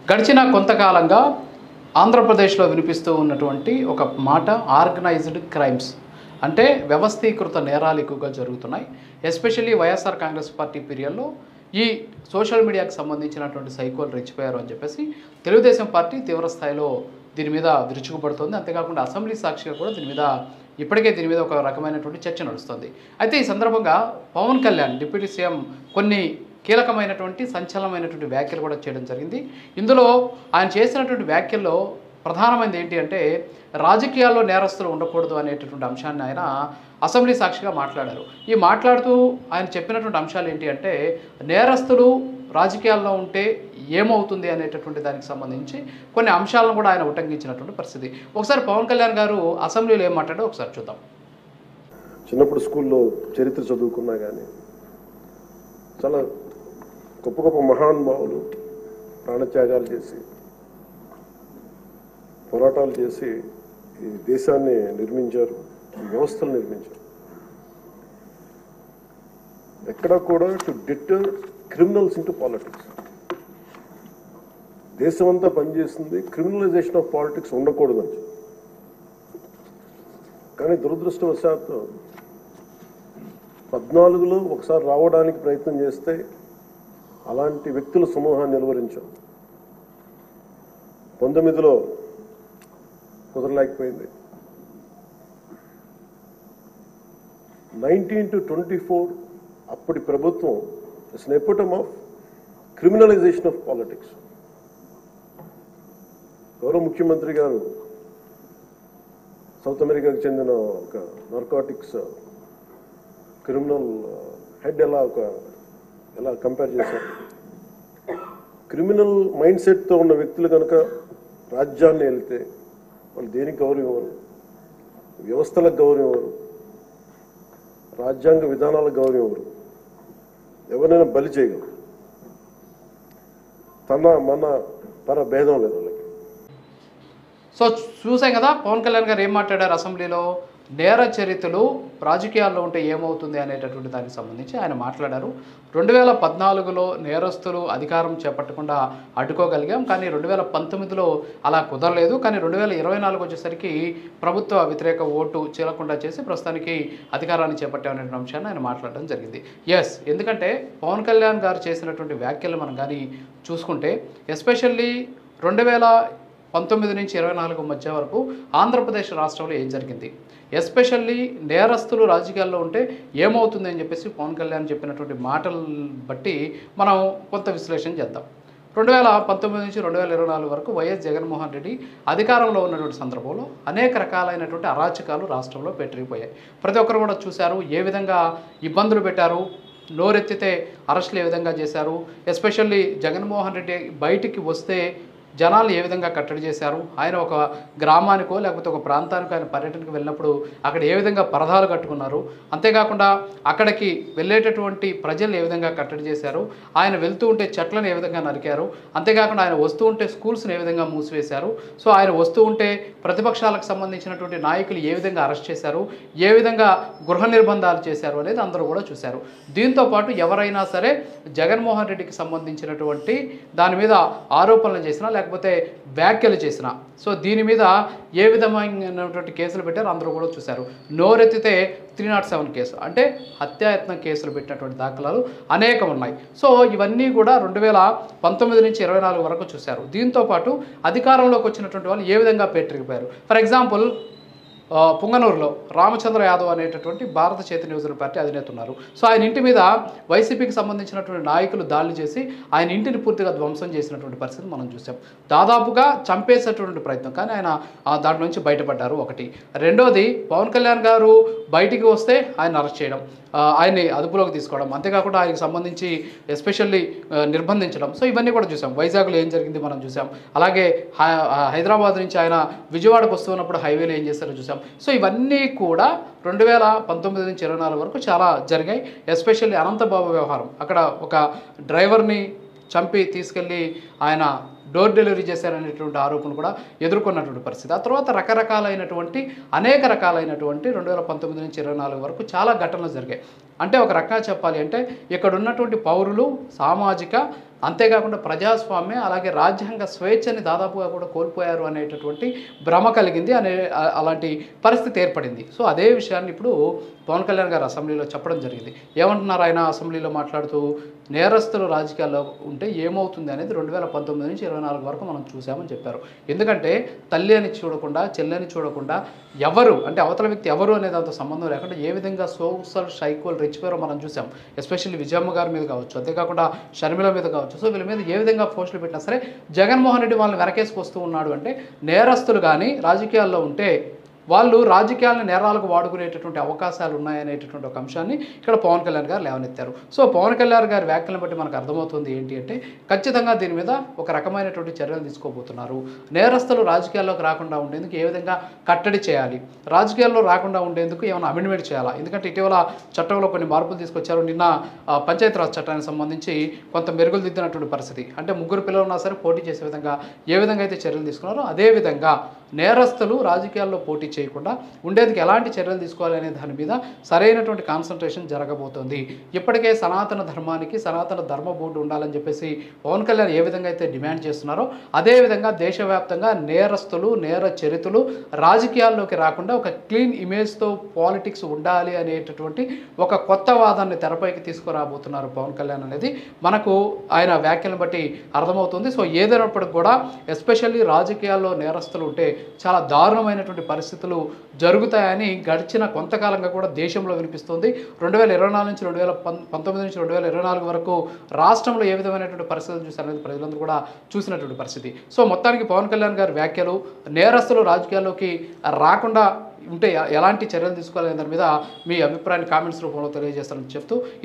గడిచిన కొంతకాలంగా ఆంధ్రప్రదేశ్లో వినిపిస్తూ ఉన్నటువంటి ఒక మాట ఆర్గనైజ్డ్ క్రైమ్స్ అంటే వ్యవస్థీకృత నేరాలు ఎక్కువగా జరుగుతున్నాయి ఎస్పెషల్లీ వైఎస్ఆర్ కాంగ్రెస్ పార్టీ పీరియడ్లో ఈ సోషల్ మీడియాకి సంబంధించినటువంటి సైకోలు రెచ్చిపోయారు అని చెప్పేసి తెలుగుదేశం పార్టీ తీవ్ర స్థాయిలో దీని మీద విరుచుకుపడుతోంది అంతేకాకుండా అసెంబ్లీ సాక్షిగా కూడా దీని మీద ఇప్పటికే దీని మీద ఒక రకమైనటువంటి చర్చ నడుస్తుంది అయితే ఈ సందర్భంగా పవన్ కళ్యాణ్ డిప్యూటీ సీఎం కొన్ని కీలకమైనటువంటి సంచలనమైనటువంటి వ్యాఖ్యలు కూడా చేయడం జరిగింది ఇందులో ఆయన చేసినటువంటి వ్యాఖ్యల్లో ప్రధానమైనది ఏంటి అంటే రాజకీయాల్లో నేరస్తులు ఉండకూడదు అనేటటువంటి అంశాన్ని ఆయన అసెంబ్లీ సాక్షిగా మాట్లాడారు ఈ మాట్లాడుతూ ఆయన చెప్పినటువంటి అంశాలు ఏంటి అంటే నేరస్తులు రాజకీయాల్లో ఉంటే ఏమవుతుంది అనేటటువంటి దానికి సంబంధించి కొన్ని అంశాలను కూడా ఆయన ఉటంకించినటువంటి పరిస్థితి ఒకసారి పవన్ కళ్యాణ్ గారు అసెంబ్లీలో ఏం మాట్లాడో ఒకసారి చూద్దాం చిన్నప్పుడు స్కూల్లో చరిత్ర చదువుకున్నా కానీ చాలా గొప్ప గొప్ప మహానుభావులు ప్రాణత్యాగాలు చేసి పోరాటాలు చేసి ఈ దేశాన్ని నిర్మించారు ఈ వ్యవస్థలు నిర్మించారు ఎక్కడ కూడా to deter criminals into politics దేశమంతా పనిచేస్తుంది క్రిమినలైజేషన్ ఆఫ్ పాలిటిక్స్ ఉండకూడదని చెప్పి. కానీ దురదృష్టవశాత్తు పద్నాలుగులో ఒకసారి రావడానికి ప్రయత్నం చేస్తే అలాంటి వ్యక్తుల సమూహాన్ని నిలువరించాం పంతొమ్మిదిలో కుదరలేకపోయింది నైన్టీన్ టు ట్వంటీ ఫోర్ అప్పటి ప్రభుత్వం it's epitome of criminalization of politics గౌరవ ముఖ్యమంత్రి గారు సౌత్ అమెరికాకు చెందిన ఒక నార్కాటిక్స్ క్రిమినల్ హెడ్ ఎలా ఒక ఎలా కంపేర్ చేశారు క్రిమినల్ మైండ్ సెట్తో ఉన్న వ్యక్తులు కనుక రాజ్యాన్ని వెళ్తే వాళ్ళు దేనికి గౌరవం ఇవ్వరు వ్యవస్థలకు గౌరవం ఇవ్వరు రాజ్యాంగ విధానాలకు గౌరవం ఇవ్వరు ఎవరైనా బలి చేయగలరు తన మన పర భేదం లేదు వాళ్ళకి సో చూసాం కదా పవన్ కళ్యాణ్ గారు ఏం మాట్లాడారు అసెంబ్లీలో నేర చరిత్రలు రాజకీయాల్లో ఉంటే ఏమవుతుంది అనేటటువంటి దానికి సంబంధించి ఆయన మాట్లాడారు రెండు వేల పద్నాలుగులో నేరస్తులు అధికారం చేపట్టకుండా అడ్డుకోగలిగాం కానీ రెండు వేల పంతొమ్మిదిలో అలా కుదరలేదు కానీ రెండు వేల ఇరవై నాలుగు వచ్చేసరికి ప్రభుత్వ వ్యతిరేక ఓటు చీలకుండా చేసి ప్రస్తుతానికి అధికారాన్ని చేపట్టామనే అంశాన్ని ఆయన మాట్లాడడం జరిగింది ఎస్ ఎందుకంటే పవన్ కళ్యాణ్ గారు చేసినటువంటి వ్యాఖ్యలు మనం కానీ చూసుకుంటే ఎస్పెషల్లీ రెండు వేల పంతొమ్మిది నుంచి ఇరవై నాలుగు మధ్య వరకు ఆంధ్రప్రదేశ్ రాష్ట్రంలో ఏం జరిగింది ఎస్పెషల్లీ నేరస్తులు రాజకీయాల్లో ఉంటే ఏమవుతుంది అని చెప్పేసి పవన్ కళ్యాణ్ చెప్పినటువంటి మాటలు బట్టి మనం కొంత విశ్లేషణ చేద్దాం రెండు వేల పంతొమ్మిది నుంచి రెండు వేల ఇరవై నాలుగు వరకు వైఎస్ జగన్మోహన్ రెడ్డి అధికారంలో ఉన్నటువంటి సందర్భంలో అనేక రకాలైనటువంటి అరాచకాలు రాష్ట్రంలో పెట్టిపోయాయి ప్రతి ఒక్కరు కూడా చూశారు ఏ విధంగా ఇబ్బందులు పెట్టారు నోరెత్తితే అరెస్టులు ఏ విధంగా చేశారు ఎస్పెషల్లీ జగన్మోహన్ రెడ్డి బయటికి వస్తే జనాలు ఏ విధంగా కట్టడి చేశారు ఆయన ఒక గ్రామానికో లేకపోతే ఒక ప్రాంతానికో ఆయన పర్యటనకు వెళ్ళినప్పుడు అక్కడ ఏ విధంగా పరదాలు కట్టుకున్నారు అంతేకాకుండా అక్కడికి వెళ్ళేటటువంటి ప్రజలు ఏ విధంగా కట్టడి చేశారు ఆయన వెళ్తూ ఉంటే చెట్లను ఏ విధంగా నరికారు అంతేకాకుండా ఆయన వస్తూ ఉంటే స్కూల్స్ని ఏ విధంగా మూసివేశారు సో ఆయన వస్తూ ఉంటే ప్రతిపక్షాలకు సంబంధించినటువంటి నాయకులు ఏ విధంగా అరెస్ట్ చేశారు ఏ విధంగా గృహ నిర్బంధాలు చేశారు అనేది అందరూ కూడా చూశారు దీంతో పాటు ఎవరైనా సరే జగన్మోహన్ రెడ్డికి సంబంధించినటువంటి దాని మీద ఆరోపణలు చేసినా లేకపోతే వ్యాఖ్యలు చేసినా సో దీని మీద ఏ విధమైనటువంటి కేసులు పెట్టారో అందరూ కూడా చూశారు నోరెత్తితే త్రీ నాట్ సెవెన్ కేసు అంటే హత్యాయత్నం కేసులు పెట్టినటువంటి దాఖలాలు అనేకం ఉన్నాయి సో ఇవన్నీ కూడా రెండు వేల పంతొమ్మిది నుంచి ఇరవై నాలుగు వరకు చూశారు దీంతో పాటు అధికారంలోకి వచ్చినటువంటి వాళ్ళు ఏ విధంగా పెట్టిరిగిపోయారు ఫర్ ఎగ్జాంపుల్ ఆ, పుంగనూరులో రామచంద్ర యాదవ్ అనేటటువంటి భారత చైతన్య యువజన పార్టీ అధినేత ఉన్నారు సో ఆయన ఇంటి మీద వైసీపీకి సంబంధించినటువంటి నాయకులు దాడులు చేసి ఆయన ఇంటిని పూర్తిగా ధ్వంసం చేసినటువంటి పరిస్థితి మనం చూసాం దాదాపుగా చంపేసేటటువంటి ప్రయత్నం కానీ ఆయన ఆ, దాంట్లో నుంచి బయటపడ్డారు ఒకటి రెండోది పవన్ కళ్యాణ్ గారు బయటికి వస్తే ఆయన అరెస్ట్ చేయడం ఆ, ఆయన్ని అదుపులోకి తీసుకోవడం అంతేకాకుండా ఆయనకు సంబంధించి ఎస్పెషల్లీ నిర్బంధించడం సో ఇవన్నీ కూడా చూసాం వైజాగ్లో ఏం జరిగింది మనం చూసాం అలాగే హై- ఆ, హైదరాబాద్ నుంచి ఆయన విజయవాడకు వస్తున్నప్పుడు హైవేలో ఏం చేస్తారో చూసాం సో ఇవన్నీ కూడా రెండు వేల పంతొమ్మిది నుంచి ఇరవై నాలుగు వరకు చాలా జరిగాయి ఎస్పెషల్లీ అనంతబాబు వ్యవహారం అక్కడ ఒక డ్రైవర్ని చంపి తీసుకెళ్ళి ఆయన డోర్ డెలివరీ చేశారనేటువంటి ఆరోపణ కూడా ఎదుర్కొన్నటువంటి పరిస్థితి ఆ తర్వాత రకరకాలైనటువంటి అనేక రకాలైనటువంటి రెండు వేల పంతొమ్మిది నుంచి ఇరవై నాలుగు వరకు చాలా ఘటనలు జరిగాయి అంటే ఒక రకంగా చెప్పాలి అంటే ఇక్కడ ఉన్నటువంటి పౌరులు సామాజిక అంతేకాకుండా ప్రజాస్వామ్యం అలాగే రాజ్యాంగ స్వేచ్ఛని దాదాపుగా కూడా కోల్పోయారు అనేటటువంటి భ్రమ కలిగింది అనే అ- అలాంటి పరిస్థితి ఏర్పడింది సో అదే విషయాన్ని ఇప్పుడు పవన్ కళ్యాణ్ గారు అసెంబ్లీలో చెప్పడం జరిగింది ఏమంటున్నారు ఆయన అసెంబ్లీలో మాట్లాడుతూ నేరస్తులు రాజకీయాల్లో ఉంటే ఏమవుతుంది అనేది రెండు వేల పంతొమ్మిది నుంచి ఇరవై నాలుగు వరకు మనం చూసామని చెప్పారు ఎందుకంటే తల్లి అని చూడకుండా చెల్లని చూడకుండా ఎవరు అంటే అవతల వ్యక్తి ఎవరు అనే దాంతో సంబంధం లేకుండా ఏ విధంగా సోషల్ సైకోల్ రిచ్ పేరో మనం చూసాం ఎస్పెషల్లీ విజయమ్మ గారి మీద కావచ్చు అంతేకాకుండా షర్మిల మీద కావచ్చు సో వీళ్ళ మీద ఏ విధంగా పోస్టులు పెట్టినా సరే జగన్మోహన్ రెడ్డి వాళ్ళని వెనకేసుకు వస్తూ ఉన్నాడు అంటే నేరస్తులు కానీ రాజకీయాల్లో ఉంటే వాళ్ళు రాజకీయాలను నేరాలకు వాడుకునేటటువంటి అవకాశాలు ఉన్నాయనేటటువంటి ఒక అంశాన్ని ఇక్కడ పవన్ కళ్యాణ్ గారు లేవనెత్తారు సో పవన్ కళ్యాణ్ గారి వ్యాఖ్యలను బట్టి మనకు అర్థమవుతుంది ఏంటి అంటే ఖచ్చితంగా దీని మీద ఒక రకమైనటువంటి చర్యలు తీసుకోబోతున్నారు నేరస్తులు రాజకీయాల్లోకి రాకుండా ఉండేందుకు ఏ విధంగా కట్టడి చేయాలి రాజకీయాల్లో రాకుండా ఉండేందుకు ఏమైనా అమెండ్మెంట్ చేయాలా ఎందుకంటే ఇటీవల చట్టంలో కొన్ని మార్పులు తీసుకొచ్చారు నిన్న ఆ, పంచాయతీరాజ్ చట్టానికి సంబంధించి కొంత మెరుగులు దిద్దినటువంటి పరిస్థితి అంటే ముగ్గురు పిల్లలు ఉన్నా సరే పోటీ చేసే విధంగా ఏ విధంగా అయితే చర్యలు తీసుకున్నారో అదే విధంగా నేరస్తులు రాజకీయాల్లో పోటీ చేయకుండా ఉండేందుకు ఎలాంటి చర్యలు తీసుకోవాలనే దాని మీద సరైనటువంటి కాన్సన్ట్రేషన్ జరగబోతోంది ఇప్పటికే సనాతన ధర్మానికి సనాతన ధర్మ బోర్డు ఉండాలని చెప్పేసి పవన్ కళ్యాణ్ ఏ విధంగా అయితే డిమాండ్ చేస్తున్నారో అదే విధంగా దేశవ్యాప్తంగా నేరస్తులు నేర చరితులు రాజకీయాల్లోకి రాకుండా ఒక క్లీన్ ఇమేజ్తో పాలిటిక్స్ ఉండాలి అనేటటువంటి ఒక కొత్త వాదాన్ని తెరపైకి తీసుకురాబోతున్నారు పవన్ కళ్యాణ్ అనేది మనకు ఆయన వ్యాఖ్యలను బట్టి అర్థమవుతుంది సో ఏదైనప్పటికి కూడా ఎస్పెషల్లీ రాజకీయాల్లో నేరస్తులు ఉంటే చాలా దారుణమైనటువంటి పరిస్థితులు జరుగుతాయని గడిచిన కొంతకాలంగా కూడా దేశంలో వినిపిస్తుంది రెండు వేల ఇరవై నాలుగు నుంచి రెండు వేల పం పంతొమ్మిది నుంచి రెండు వేల ఇరవై నాలుగు వరకు రాష్ట్రంలో ఏ విధమైనటువంటి పరిస్థితులు చూసారనేది ప్రజలందరూ కూడా చూసినటువంటి పరిస్థితి సో మొత్తానికి పవన్ కళ్యాణ్ గారి వ్యాఖ్యలు నేరస్తులు రాజకీయాల్లోకి రాకుండా ఉంటే ఎలాంటి చర్యలు తీసుకోవాలనే దాని మీద మీ అభిప్రాయాన్ని కామెంట్స్ రూపంలో తెలియజేస్తారని చెప్తూ